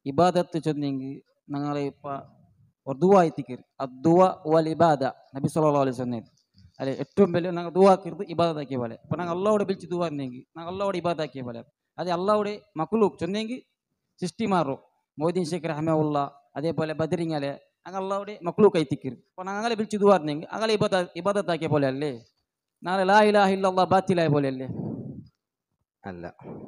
ഇബാദത്ത് ചൊന്നെങ്കിൽ ഞങ്ങളെ ഇപ്പ ഒരു ദുവ എത്തിക്കർ അദ്ദുവ വൽ ഇബാദ നബി സല്ലല്ലാഹു അലൈഹി വസല്ലം അല്ലെ ഏറ്റവും വലിയ ഞങ്ങൾ ദുവാക്കിയത് ഇബാദത്താക്കിയ പോലെ അപ്പൊ ഞങ്ങൾ അള്ളാഹോടെ വിളിച്ച് ദുവ എന്നെങ്കിൽ ഞങ്ങൾ അള്ളാഹോടെ ഇബാദത്താക്കിയ പോലെ അതെ അള്ളാഹോടെ മക്ലൂക്ക് ചൊന്നെങ്കിൽ സൃഷ്ടി മാറും മൊയ്തീൻ ഷേഖ് റഹ്മുള്ള അതേപോലെ ബദരിങ്ങലെ ഞങ്ങൾ അള്ളാഹോടെ മക്ലൂക്ക് എത്തിക്കർ അപ്പൊ ഞങ്ങളെ വിളിച്ച് ദുവ എന്നെങ്കിൽ അങ്ങളെ ഇബാദ ഇബാദത്താക്കിയ പോലെ അല്ലേ നാളെ ലാ ഇലാഹ ഇല്ലല്ലാഹ് ബാത്തിലായ പോലെ അല്ലേ അല്ല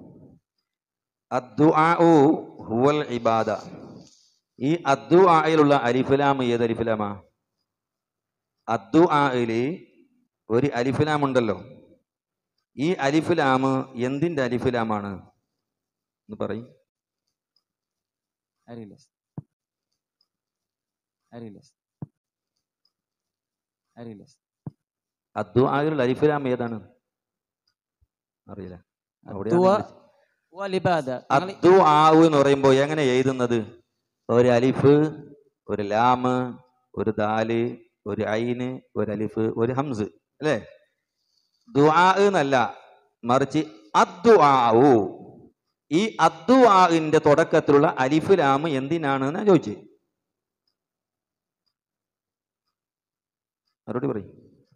അദ്ദുആഉ ഹുവൽ ഇബാദ ഈ അദ്ദുആയിലുള്ള അലിഫിലാം ഏത് അലിഫിലാമാ അദ്ദുആയില് ഒരു അലിഫിലാം ഉണ്ടല്ലോ ഈ അലിഫിലാം എന്തിന്റെ അലിഫിലാമാണ് എന്ന് പറയും അറിയില്ല അറിയില്ല അറിയില്ല അദ്ദുആയിലുള്ള അലിഫിലാം ഏതാണ് അറിയില്ല അവിടെയാണ് അദ്ദുവ വിളിച്ചത്. വൽ ഇബാദ ഞങ്ങൾ അദ്ദുആഉ എന്ന് പറയുമ്പോൾ എങ്ങനെ എഴുതുന്നത് ഒരു അലിഫ് ഒരു ലാമ് ഒരു ദാല് ഒരു ഐന് ഒരു അലിഫ് ഒരു ഹംസ് അല്ലേ ദുആ എന്നല്ല മറിച്ച് അദ്ദുആഉ ഈ അദ്ദുആഇന്റെ തുടക്കത്തിലുള്ള അലിഫ് ലാമ് എന്തിനാണ് എന്നാ ചോദിച്ചു മറുപടി പറയും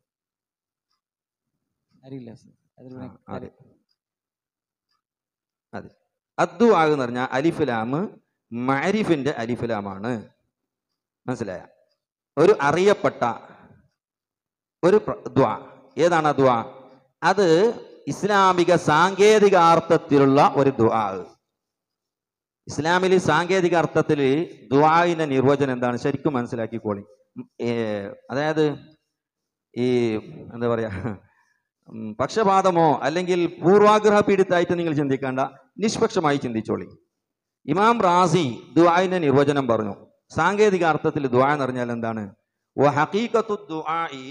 അറിയില്ല സർ. അതിൽ ആ, പിന്നെ അതെ അതെ അദ്ദുആ എന്ന് പറഞ്ഞാൽ അലിഫിലാം മാരിഫിന്റെ അലിഫിലാമാണ് മനസ്സിലായ ഒരു അറിയപ്പെട്ട ഒരു പ്ര- ദ്വാ ഏതാണ് ആ ദ്വാ അത് ഇസ്ലാമിക സാങ്കേതിക അർത്ഥത്തിലുള്ള ഒരു ദ്വാ ഇസ്ലാമിൽ സാങ്കേതിക അർത്ഥത്തിൽ ദ്വായിന്റെ നിർവചനം എന്താണ് ശരിക്കും മനസ്സിലാക്കിക്കോളി ഉം, ഏ, അതായത് ഈ എന്താ പറയാ ഉം, പക്ഷപാതമോ അല്ലെങ്കിൽ പൂർവാഗ്രഹ പീഡിതായിട്ട് നിങ്ങൾ ചിന്തിക്കേണ്ട നിഷ്പക്ഷമായി ചിന്തിച്ചോളി ഇമാം റാസി ദുആന്റെ നിർവചനം പറഞ്ഞു സാങ്കേതിക അർത്ഥത്തിൽ ദുആ എന്ന് പറഞ്ഞാൽ എന്താണ് വഹഖീഖത്തു ദുആഇ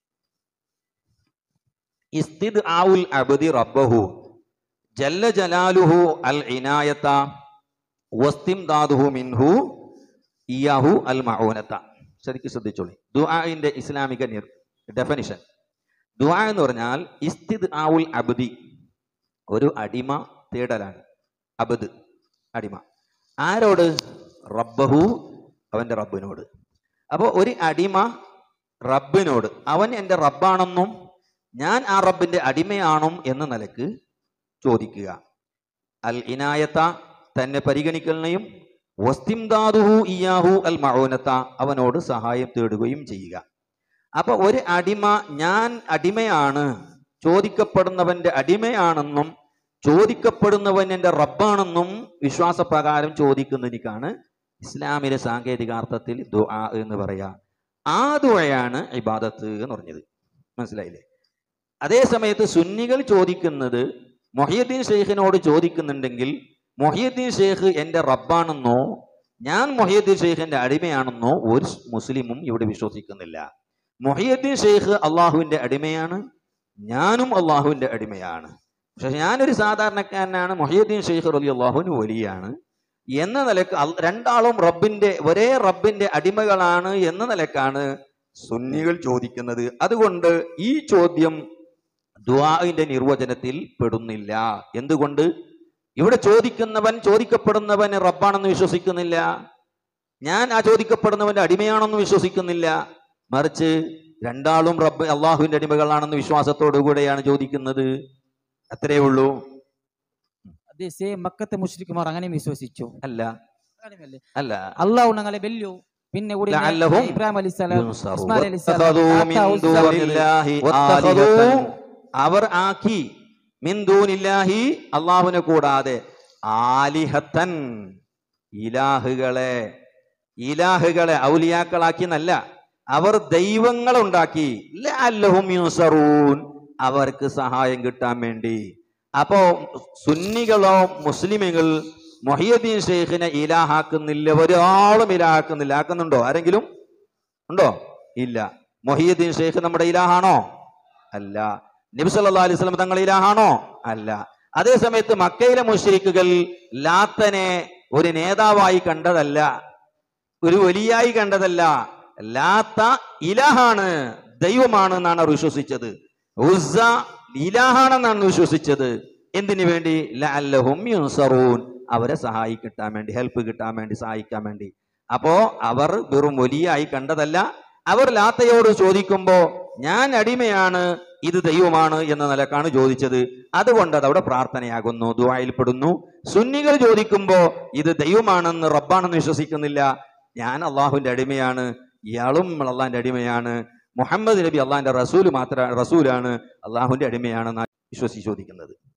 ഇസ്തിദ്ആഉൽ അബ്ദി റബ്ബഹു ജല്ല ജലാലുഹു അൽ ഇനായത വസ്തിംദാദുഹു മിൻഹു ഇയാഹു അൽ മഊനത ശരിക്കും ശ്രദ്ധിച്ചോളി ദുആഇന്റെ ഇസ്ലാമിക നിർ ഡെഫിനിഷൻ ദുആ എന്ന് പറഞ്ഞാൽ ഇസ്തിദ് ആവുൽ അബ്ദി ഒരു അടിമ തേടലാണ് അബദ് അടിമ ആരോട് റബ്ബഹു അവന്റെ റബ്ബിനോട് അപ്പോൾ ഒരു അടിമ റബ്ബിനോട് അവൻ എൻ്റെ റബ്ബാണെന്നും ഞാൻ ആ റബ്ബിന്റെ അടിമയാണും എന്ന നിലക്ക് ചോദിക്കുക അൽ ഇനായത്ത തന്നെ പരിഗണിക്കലിനെയും വസ്തിംദാദുഹു ഇയാഹു അൽ മഴോനത്ത അവനോട് സഹായം തേടുകയും ചെയ്യുക അപ്പൊ ഒരു അടിമ ഞാൻ അടിമയാണ് ചോദിക്കപ്പെടുന്നവന്റെ അടിമയാണെന്നും ചോദിക്കപ്പെടുന്നവൻ എൻ്റെ റബ്ബാണെന്നും വിശ്വാസപ്രകാരം ചോദിക്കുന്നതിനാണ് ഇസ്ലാമിലെ സാങ്കേതികാർത്ഥത്തിൽ ദുആ എന്ന് പറയാ ആ ദുആയാണ് ഇബാദത്ത് എന്ന് പറഞ്ഞത് മനസ്സിലായില്ലേ അതേ സമയത്ത് സുന്നികൾ ചോദിക്കുന്നത് മൊഹിയുദ്ദീൻ ഷെയ്ഖിനോട് ചോദിക്കുന്നുണ്ടെങ്കിൽ മൊഹിയുദ്ദീൻ ഷെയ്ഖ് എൻ്റെ റബ്ബാണെന്നോ ഞാൻ മൊഹിയുദ്ദീൻ ഷെയ്ഖിന്റെ അടിമയാണെന്നോ ഒരു മുസ്ലിമും ഇവിടെ വിശ്വസിക്കുന്നില്ല മൊഹിയുദ്ദീൻ ഷെയ്ഖ് അള്ളാഹുവിന്റെ അടിമയാണ് ഞാനും അള്ളാഹുവിന്റെ അടിമയാണ് പക്ഷെ ഞാനൊരു സാധാരണക്കാരനാണ് മൊഹിയുദ്ദീൻ ഷെയ്ഖ് റലി അള്ളാഹുവിന് വലിയാണ് എന്ന നിലക്ക് അൽ- രണ്ടാളും റബ്ബിന്റെ ഒരേ റബ്ബിന്റെ അടിമകളാണ് എന്ന നിലക്കാണ് സുന്നികൾ ചോദിക്കുന്നത് അതുകൊണ്ട് ഈ ചോദ്യം ദുആഇന്റെ നിർവചനത്തിൽ പെടുന്നില്ല എന്തുകൊണ്ട് ഇവിടെ ചോദിക്കുന്നവൻ ചോദിക്കപ്പെടുന്നവൻ റബ്ബാണെന്ന് വിശ്വസിക്കുന്നില്ല ഞാൻ ആ ചോദിക്കപ്പെടുന്നവന്റെ അടിമയാണെന്ന് വിശ്വസിക്കുന്നില്ല മറിച്ച് രണ്ടാളും റബ്ബ് അള്ളാഹുവിന്റെ അടിമകളാണെന്ന് വിശ്വാസത്തോടു കൂടെയാണ് ചോദിക്കുന്നത് അത്രേ ഉള്ളൂ അതെ സേ മക്കത്തെ മുഷ്രിക്കുമാർ അങ്ങനെ വിശ്വസിച്ചു അല്ല അങ്ങനെയല്ലേ അല്ല അള്ളാഹു ഞങ്ങളെ വെല്ലു പിന്നെ കൂടി ലഅല്ലഹും ഇബ്രാഹിം അലിസ്ലാം യുൻസറൂൻ. ഇസ്മായിൽ അലിസ്ലാം വത്തഖദൂ മിൻ ദൂനില്ലാഹി വത്തഖദൂ അവർ ആക്കി മിൻ ദൂനില്ലാഹി അള്ളാഹുവിനെ കൂടാതെ ആലിഹത്തൻ ഇലാഹുകളെ ഇലാഹുകളെ ഔലിയാക്കളാക്കി എന്നല്ല അവർ ദൈവങ്ങളെ ഉണ്ടാക്കി ലഅല്ലഹും യുൻസറൂൻ അവർക്ക് സഹായം കിട്ടാൻ വേണ്ടി അപ്പോ സുന്നികളോ മുസ്ലിമുകൾ മൊഹിയുദ്ദീൻ ഷെയ്ഖിനെ ഇലാഹാക്കുന്നില്ല ഒരാളും ഇലാഹാക്കുന്നില്ല ആക്കുന്നുണ്ടോ ആരെങ്കിലും ഉണ്ടോ ഇല്ല മൊഹിയുദ്ദീൻ ഷെയ്ഖ് നമ്മുടെ ഇലാഹാണോ അല്ല നബി സല്ലല്ലാഹു അലൈഹി വസല്ലം തങ്ങൾ ഇലാഹാണോ അല്ല അതേ സമയത്ത് മക്കയിലെ മുശ്രിക്കുകൾ ലാത്തനെ ഒരു നേതാവായി കണ്ടതല്ല ഒരു വലിയായി കണ്ടതല്ല ലാത്ത ഇലാഹാണ് ദൈവമാണ് എന്നാണ് അവർ വിശ്വസിച്ചത് ഉസ്സ ഇലാഹാണെന്നാണ് വിശ്വസിച്ചത് എന്തിനു വേണ്ടി ലഅല്ലഹും യുൻസറൂൻ അവരെ സഹായി കിട്ടാൻ വേണ്ടി ഹെൽപ്പ് കിട്ടാൻ വേണ്ടി സഹായിക്കാൻ വേണ്ടി അപ്പോ അവർ വെറും വലിയായി കണ്ടതല്ല അവർ ലാത്തയോട് ചോദിക്കുമ്പോ ഞാൻ അടിമയാണ് ഇത് ദൈവമാണ് എന്ന നിലക്കാണ് ചോദിച്ചത് അതുകൊണ്ട് അതവിടെ പ്രാർത്ഥനയാകുന്നു ദുആയിൽപ്പെടുന്നു സുന്നികൾ ചോദിക്കുമ്പോ ഇത് ദൈവമാണെന്ന് റബ്ബാണെന്ന് വിശ്വസിക്കുന്നില്ല ഞാൻ അള്ളാഹുവിന്റെ അടിമയാണ് ഇയാളും അള്ളാഹിന്റെ അടിമയാണ് മുഹമ്മദ് നബി അള്ളാഹിന്റെ റസൂല് മാത്ര റസൂലാണ് അള്ളാഹുവിന്റെ അടിമയാണെന്ന് വിശ്വസിച്ച് ചോദിക്കുന്നത്